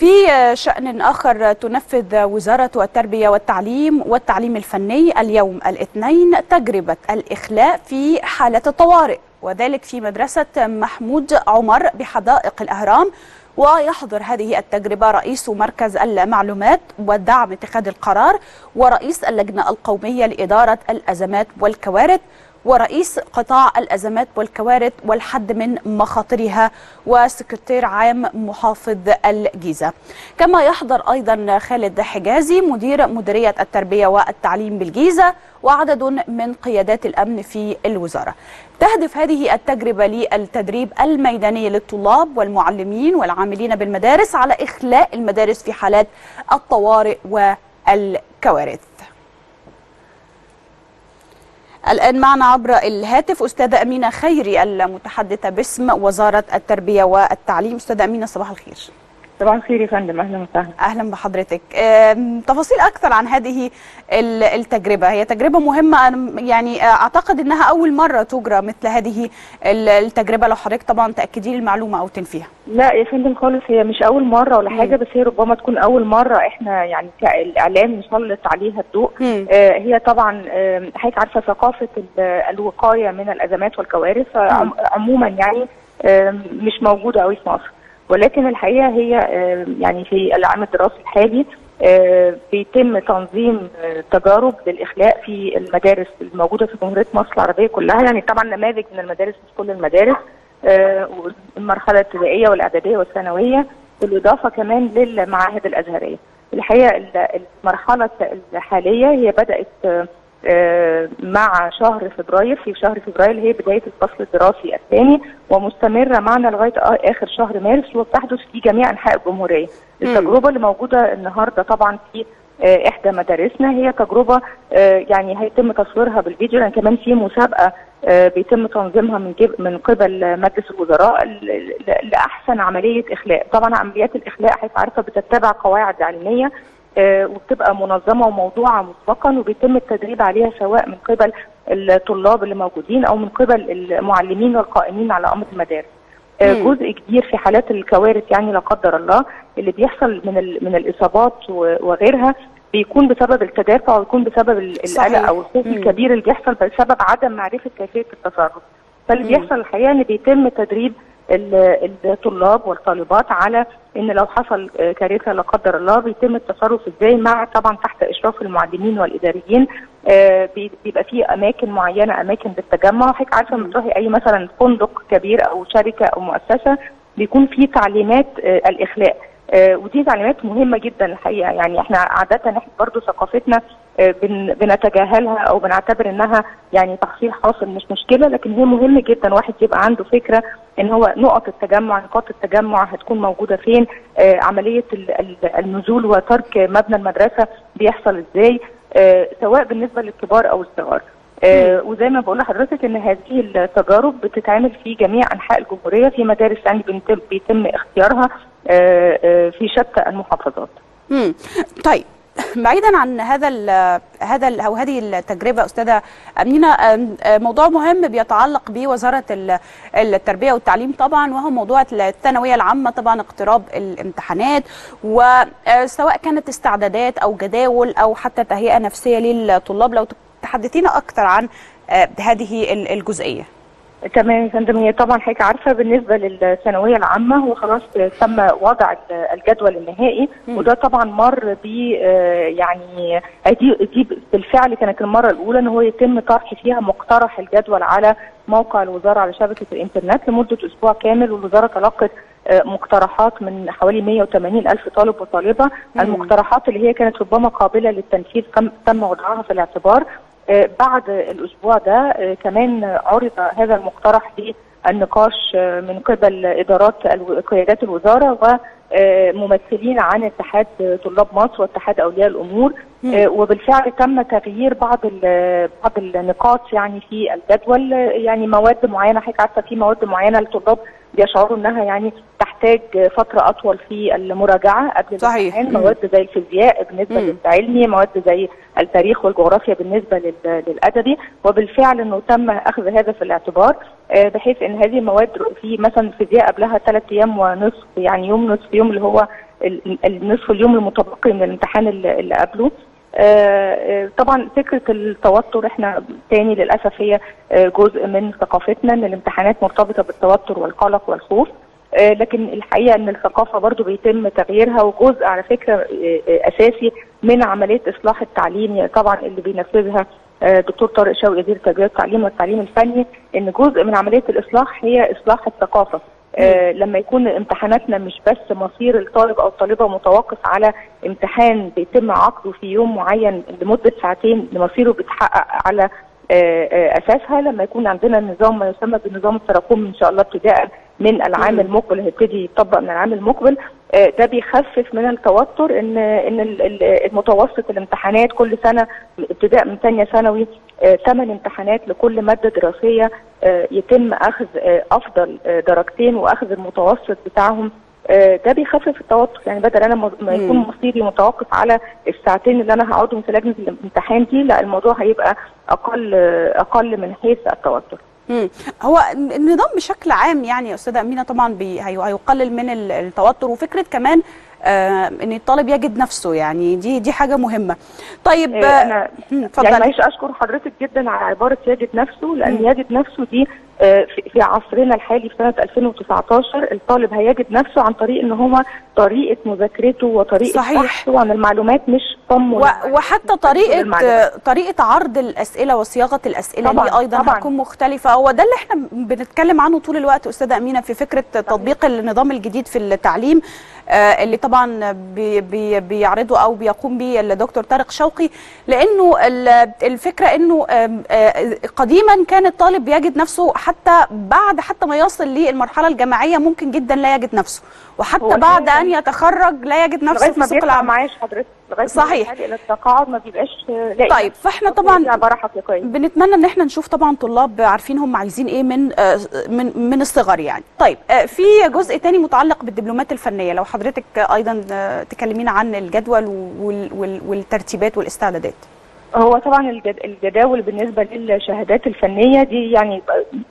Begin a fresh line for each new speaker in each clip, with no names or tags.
في شأن آخر تنفذ وزارة التربية والتعليم والتعليم الفني اليوم الاثنين تجربة الإخلاء في حالة الطوارئ وذلك في مدرسة محمود عمر بحدائق الأهرام ويحضر هذه التجربة رئيس مركز المعلومات والدعم اتخاذ القرار ورئيس اللجنة القومية لإدارة الأزمات والكوارث ورئيس قطاع الأزمات والكوارث والحد من مخاطرها وسكرتير عام محافظ الجيزة كما يحضر أيضا خالد حجازي مدير مديرية التربية والتعليم بالجيزة وعدد من قيادات الأمن في الوزارة تهدف هذه التجربة للتدريب الميداني للطلاب والمعلمين والعاملين بالمدارس على إخلاء المدارس في حالات الطوارئ والكوارث الآن معنا عبر الهاتف أستاذة أمينة خيري المتحدثة باسم وزارة التربية والتعليم أستاذة أمينة صباح الخير
صباح الخير يا فندم اهلا وسهلا
اهلا بحضرتك تفاصيل اكثر عن هذه التجربه هي تجربه مهمه يعني اعتقد انها اول مره تجرى مثل هذه التجربه لو حضرتك طبعا تاكدي لي المعلومه او تنفيها
لا يا فندم خالص هي مش اول مره ولا حاجه بس هي ربما تكون اول مره احنا يعني الاعلام نسلط عليها الضوء آه هي طبعا آه حضرتك عارفه ثقافه الوقايه من الازمات والكوارث عموما يعني آه مش موجوده قوي في مصر ولكن الحقيقه هي يعني في العام الدراسي الحالي بيتم تنظيم تجارب للاخلاء في المدارس الموجوده في جمهوريه مصر العربيه كلها يعني طبعا نماذج من المدارس مش كل المدارس المرحله الابتدائيه والاعداديه والثانويه بالاضافه كمان للمعاهد الازهريه. الحقيقه المرحله الحاليه هي بدات مع شهر فبراير في شهر فبراير هي بدايه الفصل الدراسي الثاني ومستمره معنا لغايه اخر شهر مارس وبتحدث في جميع انحاء الجمهوريه. التجربه اللي موجوده النهارده طبعا في احدى مدارسنا هي تجربه يعني هيتم تصويرها بالفيديو لان كمان في مسابقه بيتم تنظيمها من من قبل مجلس الوزراء لاحسن عمليه اخلاء، طبعا عمليات الاخلاء حضرتك عارفه بتتبع قواعد علميه آه وبتبقى منظمه وموضوعه مسبقا وبيتم التدريب عليها سواء من قبل الطلاب اللي موجودين او من قبل المعلمين والقائمين على امر المدارس. آه جزء كبير في حالات الكوارث يعني لا قدر الله اللي بيحصل من من الاصابات وغيرها بيكون بسبب التدافع ويكون بسبب القلق او الخوف الكبير اللي بيحصل بسبب عدم معرفه كيفيه التصرف. فاللي بيحصل الحقيقه ان بيتم تدريب الطلاب والطالبات على ان لو حصل كارثه لا قدر الله بيتم التصرف ازاي مع طبعا تحت اشراف المعلمين والاداريين بيبقى في اماكن معينه اماكن للتجمع حضرتك عارفه لما تروحي اي مثلا فندق كبير او شركه او مؤسسه بيكون في تعليمات الاخلاء ودي تعليمات مهمه جدا الحقيقه يعني احنا عاده احنا برضه ثقافتنا بن بنتجاهلها او بنعتبر انها يعني تحصيل حاصل مش مشكله لكن هي مهم جدا واحد يبقى عنده فكره ان هو نقط التجمع نقاط التجمع هتكون موجوده فين آه عمليه النزول وترك مبنى المدرسه بيحصل ازاي آه سواء بالنسبه للكبار او الصغار آه وزي ما بقول لحضرتك ان هذه التجارب بتتعمل في جميع انحاء الجمهوريه في مدارس يعني بيتم, بيتم اختيارها آه آه في شتى المحافظات.
امم طيب بعيدا عن هذا ال هذا ال او هذه التجربه استاذه امينه موضوع مهم بيتعلق بوزاره التربيه والتعليم طبعا وهو موضوع الثانويه العامه طبعا اقتراب الامتحانات وسواء كانت استعدادات او جداول او حتى تهيئه نفسيه للطلاب لو تحدثينا اكثر عن هذه الجزئيه.
تمام يا فندم هي طبعا حضرتك عارفه بالنسبه للثانويه العامه هو خلاص تم وضع الجدول النهائي م. وده طبعا مر ب يعني دي دي بالفعل كانت المره الاولى ان هو يتم طرح فيها مقترح الجدول على موقع الوزاره على شبكه الانترنت لمده اسبوع كامل والوزاره تلقت مقترحات من حوالي 180 ألف طالب وطالبة مم. المقترحات اللي هي كانت ربما قابلة للتنفيذ تم وضعها في الاعتبار بعد الاسبوع ده كمان عرض هذا المقترح للنقاش من قبل ادارات قيادات الوزاره وممثلين عن اتحاد طلاب مصر واتحاد اولياء الامور وبالفعل تم تغيير بعض بعض النقاط يعني في الجدول يعني مواد معينه حضرتك عارفه في مواد معينه الطلاب بيشعروا انها يعني تحتاج فتره اطول في المراجعه قبل
صحيح
الامتحان مواد زي الفيزياء بالنسبه
مم.
للعلمي مواد زي التاريخ والجغرافيا بالنسبه للادبي وبالفعل انه تم اخذ هذا في الاعتبار بحيث ان هذه المواد في مثلا الفيزياء قبلها ثلاث ايام ونصف يعني يوم نصف يوم اللي هو النصف اليوم المتبقي من الامتحان اللي قبله طبعا فكره التوتر احنا تاني للاسف هي جزء من ثقافتنا ان الامتحانات مرتبطه بالتوتر والقلق والخوف لكن الحقيقه ان الثقافه برضو بيتم تغييرها وجزء على فكره اساسي من عمليه اصلاح التعليم طبعا اللي بينفذها دكتور طارق شوقي وزير التربيه والتعليم والتعليم الفني ان جزء من عمليه الاصلاح هي اصلاح الثقافه آه لما يكون امتحاناتنا مش بس مصير الطالب او الطالبه متوقف على امتحان بيتم عقده في يوم معين لمده ساعتين لمصيره بيتحقق على آه آه اساسها لما يكون عندنا نظام ما يسمى بالنظام التراكمي ان شاء الله ابتداء من العام المقبل هيبتدي يطبق من العام المقبل ده بيخفف من التوتر ان ان المتوسط الامتحانات كل سنه ابتداء من ثانيه ثانوي ثمان امتحانات لكل ماده دراسيه يتم اخذ افضل درجتين واخذ المتوسط بتاعهم ده بيخفف التوتر يعني بدل انا ما يكون مصيري متوقف على الساعتين اللي انا هقعدهم في لجنه الامتحان دي لا الموضوع هيبقى اقل اقل من حيث التوتر.
مم. هو النظام بشكل عام يعني يا استاذه امينه طبعا بي هيقلل من التوتر وفكره كمان آه ان الطالب يجد نفسه يعني دي دي حاجه مهمه طيب
آه انا يعني معلش اشكر حضرتك جدا على عباره يجد نفسه لان مم. يجد نفسه دي آه في, في عصرنا الحالي في سنه 2019 الطالب هيجد نفسه عن طريق ان هو طريقه مذاكرته وطريقه
صحيح.
بحثه عن المعلومات مش صم
وحتى طريقه طريقه عرض الاسئله وصياغه الاسئله
طبعًا
دي ايضا
طبعًا
هتكون مختلفه هو ده اللي احنا بنتكلم عنه طول الوقت استاذه امينه في فكره تطبيق النظام الجديد في التعليم آه اللي طبعا بي بي بيعرضه او بيقوم به الدكتور طارق شوقي لانه الفكره انه آه قديما كان الطالب يجد نفسه حتى بعد حتى ما يصل للمرحله الجامعيه ممكن جدا لا يجد نفسه وحتى بعد ان يتخرج لا يجد نفسه
في سوق العمل معاش حضرتك لغايه
صحيح
الى التقاعد ما بيبقاش لاقي
طيب فاحنا طبعا
عباره حقيقيه
بنتمنى ان احنا نشوف طبعا طلاب عارفين هم عايزين ايه من آه من من الصغر يعني طيب آه في جزء تاني متعلق بالدبلومات الفنيه لو حضرتك ايضا آه تكلمينا عن الجدول والترتيبات والاستعدادات
هو طبعا الجداول بالنسبه للشهادات الفنيه دي يعني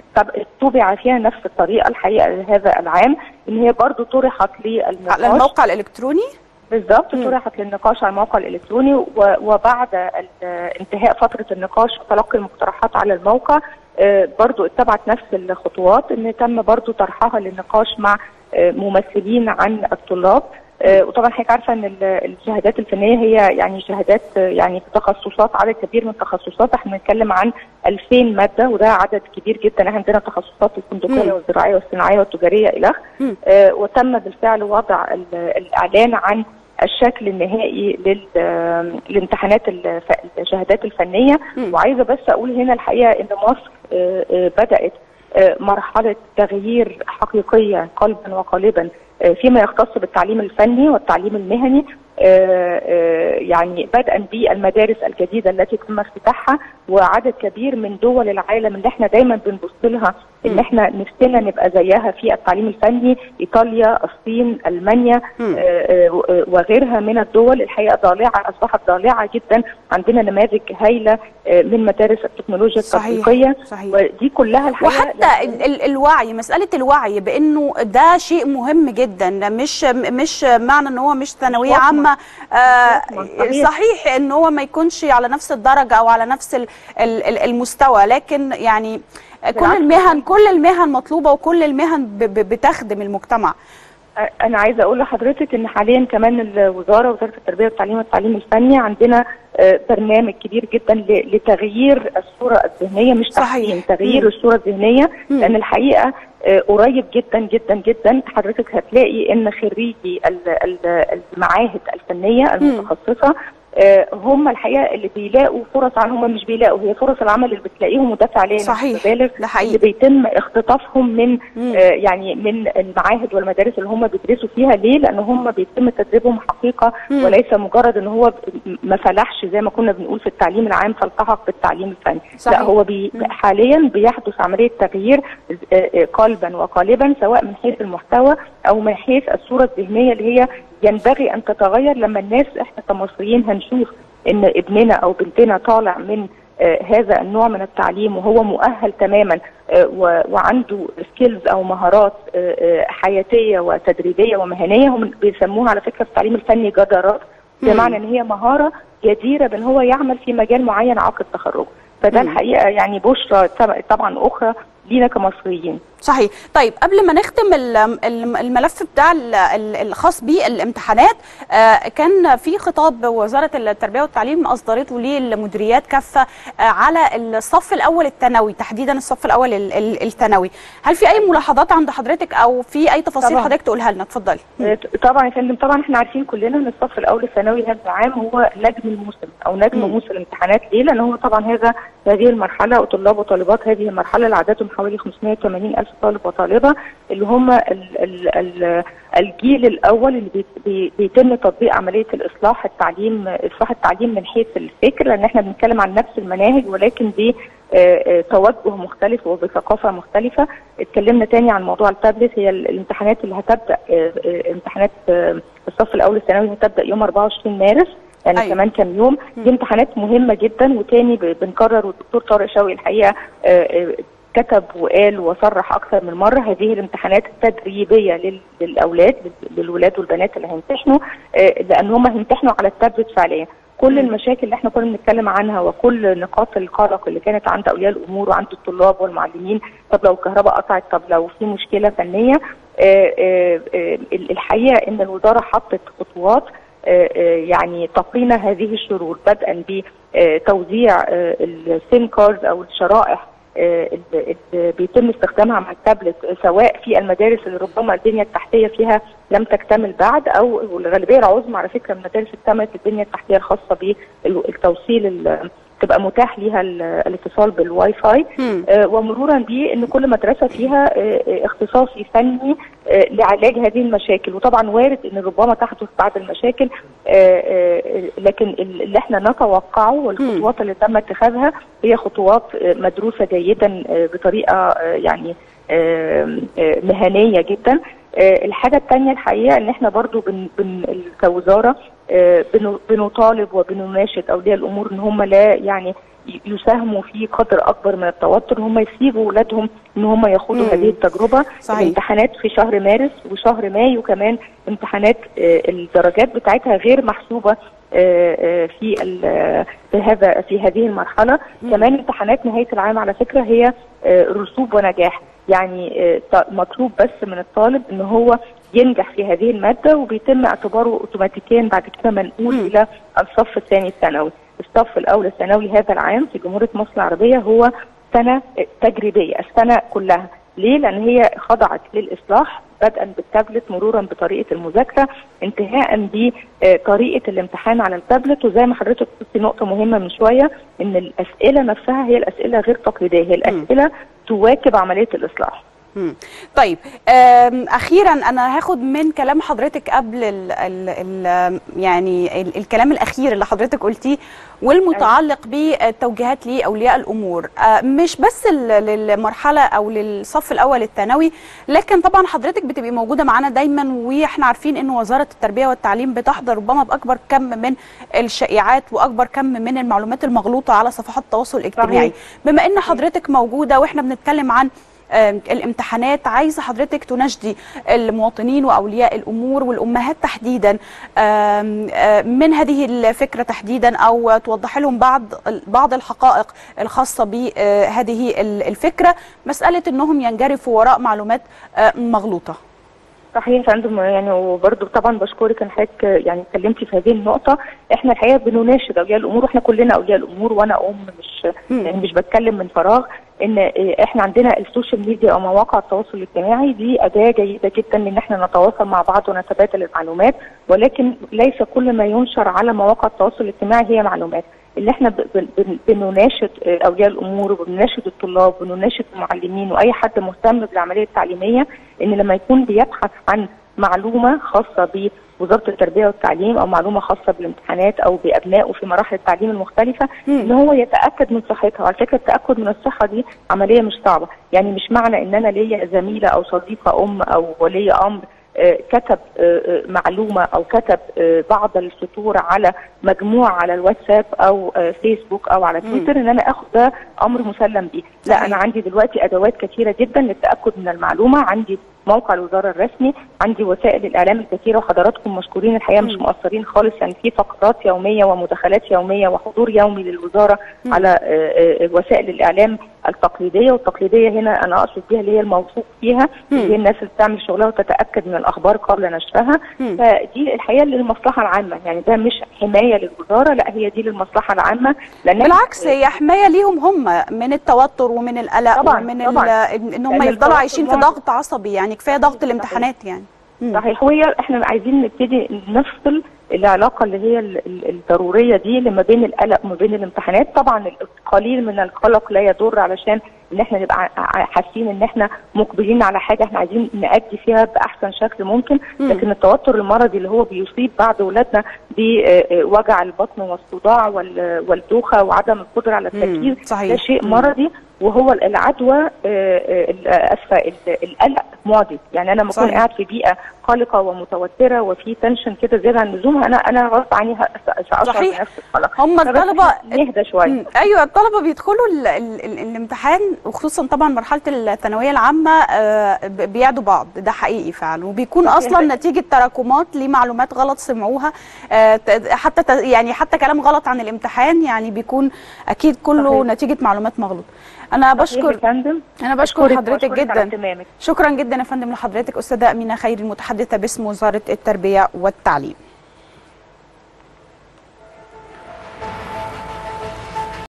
طبع فيها نفس الطريقه الحقيقه هذا العام ان هي برضو طرحت للنقاش
على الموقع الالكتروني
بالظبط طرحت للنقاش على الموقع الالكتروني وبعد انتهاء فتره النقاش وتلقي المقترحات على الموقع برضو اتبعت نفس الخطوات ان تم برضو طرحها للنقاش مع ممثلين عن الطلاب وطبعا حضرتك عارفه ان الشهادات الفنيه هي يعني شهادات يعني في تخصصات عدد كبير من التخصصات احنا بنتكلم عن 2000 ماده وده عدد كبير جدا احنا عندنا تخصصات الفندقيه والزراعيه والصناعيه والتجاريه الى آه وتم بالفعل وضع الاعلان عن الشكل النهائي للامتحانات الشهادات الفنيه وعايزه بس اقول هنا الحقيقه ان مصر آه آه بدات مرحله تغيير حقيقيه قلبا وقالبا فيما يختص بالتعليم الفني والتعليم المهني يعني بدءا بالمدارس الجديده التي تم افتتاحها وعدد كبير من دول العالم اللي احنا دايما بنبص لها ان احنا نفسنا نبقى زيها في التعليم الفني ايطاليا الصين المانيا وغيرها من الدول الحقيقه ضالعه اصبحت ضالعه جدا عندنا نماذج هايله من مدارس التكنولوجيا التطبيقيه ودي كلها الحقيقه
وحتى ال الوعي مساله الوعي بانه ده شيء مهم جدا مش مش معنى ان هو مش ثانويه عامه آه صحيح ان هو ما يكونش على نفس الدرجه او على نفس المستوى لكن يعني كل المهن كل المهن مطلوبه وكل المهن بتخدم المجتمع
انا عايزه اقول لحضرتك ان حاليا كمان الوزاره وزاره التربيه والتعليم والتعليم الفني عندنا برنامج كبير جدا لتغيير الصوره الذهنيه مش تحسين تغيير الصوره الذهنيه لان الحقيقه قريب جدا جدا جدا حضرتك هتلاقي ان خريجي المعاهد الفنيه المتخصصه هم الحقيقه اللي بيلاقوا فرص عمل هم مش بيلاقوا هي فرص العمل اللي بتلاقيهم وده فعليا
صحيح
بالغ اللي بيتم اختطافهم من
مم.
آه يعني من المعاهد والمدارس اللي هم بيدرسوا فيها ليه؟ لان هم بيتم تدريبهم حقيقه
مم.
وليس مجرد ان هو ما فلحش زي ما كنا بنقول في التعليم العام فالتحق بالتعليم الفني
صحيح.
لا هو بي
مم.
حاليا بيحدث عمليه تغيير آه، آه، قلبا وقالبا سواء من حيث المحتوى او من حيث الصوره الذهنيه اللي هي ينبغي ان تتغير لما الناس احنا كمصريين هنشوف ان ابننا او بنتنا طالع من هذا النوع من التعليم وهو مؤهل تماما وعنده سكيلز او مهارات حياتيه وتدريبيه ومهنيه هم بيسموها على فكره في التعليم الفني جدارات بمعنى ان هي مهاره جديره بان هو يعمل في مجال معين عقب تخرجه فده الحقيقه يعني بشرى طبعا اخرى لينا كمصريين
صحيح طيب قبل ما نختم الملف بتاع الخاص بالامتحانات كان في خطاب وزاره التربيه والتعليم اصدرته للمديريات كافه على الصف الاول الثانوي تحديدا الصف الاول الثانوي هل في اي ملاحظات عند حضرتك او في اي تفاصيل
طبعا.
حضرتك تقولها لنا اتفضلي
طبعا يا فندم طبعا احنا عارفين كلنا ان الصف الاول الثانوي هذا العام هو نجم الموسم او نجم
مم.
موسم الامتحانات ليه لان هو طبعا هذا هذه المرحله وطلاب وطالبات هذه المرحله اللي عددهم حوالي 580 الف طالب وطالبه اللي هم ال ال ال الجيل الاول اللي بي- بي- بيتم تطبيق عمليه الاصلاح التعليم اصلاح التعليم من حيث الفكر لان احنا بنتكلم عن نفس المناهج ولكن ب توجه مختلف وبثقافه مختلفه اتكلمنا تاني عن موضوع التابلت هي ال- الامتحانات اللي هتبدا آه، آه، امتحانات آه، الصف الاول الثانوي هتبدا يوم 24 مارس يعني
أيوة.
أيوة. كمان كام يوم دي امتحانات مهمه جدا وتاني ب- بنكرر والدكتور طارق شوقي الحقيقه آه، آه، كتب وقال وصرح اكثر من مره هذه الامتحانات التدريبيه لل- للاولاد لل- للولاد والبنات اللي هيمتحنوا آه، لان هم هيمتحنوا على التابلت فعليا كل
مم.
المشاكل اللي احنا كنا بنتكلم عنها وكل نقاط القلق اللي كانت عند اولياء الامور وعند الطلاب والمعلمين طب لو الكهرباء قطعت طب لو في مشكله فنيه آه، آه، آه، الحقيقه ان الوزاره حطت خطوات آه، آه، يعني تقينا هذه الشرور بدءا بتوزيع السيم كارد او الشرائح آه، اللي اللي بيتم استخدامها مع التابلت آه، سواء في المدارس اللي ربما البنيه التحتيه فيها لم تكتمل بعد او والغالبيه العظمى على فكره من المدارس اكتملت البنيه التحتيه الخاصه بالتوصيل ال- تبقى متاح ليها ال- الاتصال بالواي فاي
مم.
آه، ومرورا بان كل مدرسه فيها آه، آه، اختصاصي فني آه، لعلاج هذه المشاكل وطبعا وارد ان ربما تحدث بعض المشاكل آه، آه، لكن ال- اللي احنا نتوقعه والخطوات اللي تم اتخاذها هي خطوات آه، مدروسه جيدا آه، بطريقه آه، يعني آه، آه، مهنيه جدا آه، الحاجه الثانيه الحقيقه ان احنا برضو بن بن كوزاره آه، بن- بنطالب وبنناشد اولياء الامور ان هم لا يعني ي- يساهموا في قدر اكبر من التوتر ان هم يسيبوا اولادهم ان هم ياخدوا
مم.
هذه التجربه
صحيح.
الامتحانات في شهر مارس وشهر مايو كمان امتحانات آه، الدرجات بتاعتها غير محسوبه آه، آه، في ال- في هذا في هذه المرحله
مم.
كمان امتحانات نهايه العام على فكره هي آه، رسوب ونجاح يعني آه، ط- مطلوب بس من الطالب ان هو ينجح في هذه الماده وبيتم اعتباره اوتوماتيكيا بعد كده منقول
مم.
الى الصف الثاني الثانوي الصف الاول الثانوي هذا العام في جمهوريه مصر العربيه هو سنه تجريبيه السنه كلها ليه؟ لان هي خضعت للاصلاح بدءا بالتابلت مرورا بطريقه المذاكره انتهاء بطريقه الامتحان على التابلت وزي ما حضرتك قلتي نقطه مهمه من شويه ان الاسئله نفسها هي الاسئله غير تقليديه هي الاسئله تواكب عمليه الاصلاح
مم. طيب آم، اخيرا انا هاخد من كلام حضرتك قبل ال ال ال يعني ال الكلام الاخير اللي حضرتك قلتيه والمتعلق بالتوجيهات لاولياء الامور آه، مش بس ال- للمرحله او للصف الاول الثانوي لكن طبعا حضرتك بتبقي موجوده معانا دايما واحنا عارفين ان وزاره التربيه والتعليم بتحضر ربما باكبر كم من الشائعات واكبر كم من المعلومات المغلوطه على صفحات التواصل الاجتماعي
صحيح.
بما ان حضرتك موجوده واحنا بنتكلم عن آم، الامتحانات عايزه حضرتك تناشدي المواطنين واولياء الامور والامهات تحديدا آم، آم، من هذه الفكره تحديدا او توضح لهم بعض بعض الحقائق الخاصه بهذه الفكره مساله انهم ينجرفوا وراء معلومات آه، مغلوطه
صحيح يا فندم يعني وبرضه طبعا بشكرك ان حضرتك يعني اتكلمتي في هذه النقطه احنا الحقيقه بنناشد اولياء الامور واحنا كلنا اولياء الامور وانا ام مش
مم.
يعني مش بتكلم من فراغ ان احنا عندنا السوشيال ميديا او مواقع التواصل الاجتماعي دي اداه جيده جدا ان احنا نتواصل مع بعض ونتبادل المعلومات ولكن ليس كل ما ينشر على مواقع التواصل الاجتماعي هي معلومات اللي احنا ب- ب- بن- بنناشد اولياء الامور وبنناشد الطلاب وبنناشد المعلمين واي حد مهتم بالعمليه التعليميه ان لما يكون بيبحث عن معلومه خاصه بوزاره التربيه والتعليم او معلومه خاصه بالامتحانات او بابنائه في مراحل التعليم المختلفه
مم.
ان هو يتاكد من صحتها على فكره التاكد من الصحه دي عمليه مش صعبه يعني مش معنى ان انا ليا زميله او صديقه ام او ولي امر آه، كتب معلومه او كتب بعض السطور على مجموعه على الواتساب او فيسبوك او على تويتر ان انا اخد ده امر مسلم به لا انا عندي دلوقتي ادوات كثيره جدا للتاكد من المعلومه عندي موقع الوزاره الرسمي عندي وسائل الاعلام الكثيره وحضراتكم مشكورين الحقيقه مش مقصرين خالص يعني في فقرات يوميه ومداخلات يوميه وحضور يومي للوزاره مم. على وسائل الاعلام التقليديه والتقليديه هنا انا اقصد بيها اللي هي الموثوق فيها اللي هي الناس اللي بتعمل شغلها وتتاكد من الاخبار قبل نشرها مم. فدي الحقيقه للمصلحه العامه يعني ده مش حمايه للوزاره لا هي دي للمصلحه العامه
لان بالعكس هي حمايه ليهم هم من التوتر ومن القلق
طبعا
ومن
طبعا
ان هم يفضلوا عايشين في ضغط عصبي يعني كفايه ضغط الامتحانات يعني
صحيح وهي احنا عايزين نبتدي نفصل العلاقه اللي هي الضروريه دي اللي ما بين القلق وما بين الامتحانات طبعا القليل من القلق لا يضر علشان ان احنا نبقى حاسين ان احنا مقبلين على حاجه احنا عايزين نأدي فيها باحسن شكل ممكن لكن التوتر المرضي اللي هو بيصيب بعض اولادنا بوجع البطن والصداع والدوخه وعدم القدره على التركيز ده شيء مرضي وهو العدوى اسفه القلق معدي يعني انا لما اكون قاعد في بيئه قلقه ومتوتره وفي تنشن كده زياده عن اللزوم انا انا غصب عني ساشعر بنفس القلق
هم الطلبه
نهدى شويه
ايوه الطلبه بيدخلوا ال ال ال الامتحان وخصوصا طبعا مرحله الثانويه العامه آه بيعدوا بعض ده حقيقي فعلا وبيكون اصلا نتيجه تراكمات لمعلومات غلط سمعوها آه حتى يعني حتى كلام غلط عن الامتحان يعني بيكون اكيد كله صحيح. نتيجه معلومات مغلوطه انا بشكر انا بشكر حضرتك جدا شكرا جدا يا فندم لحضرتك استاذه امينه خير المتحدثه باسم وزاره التربيه والتعليم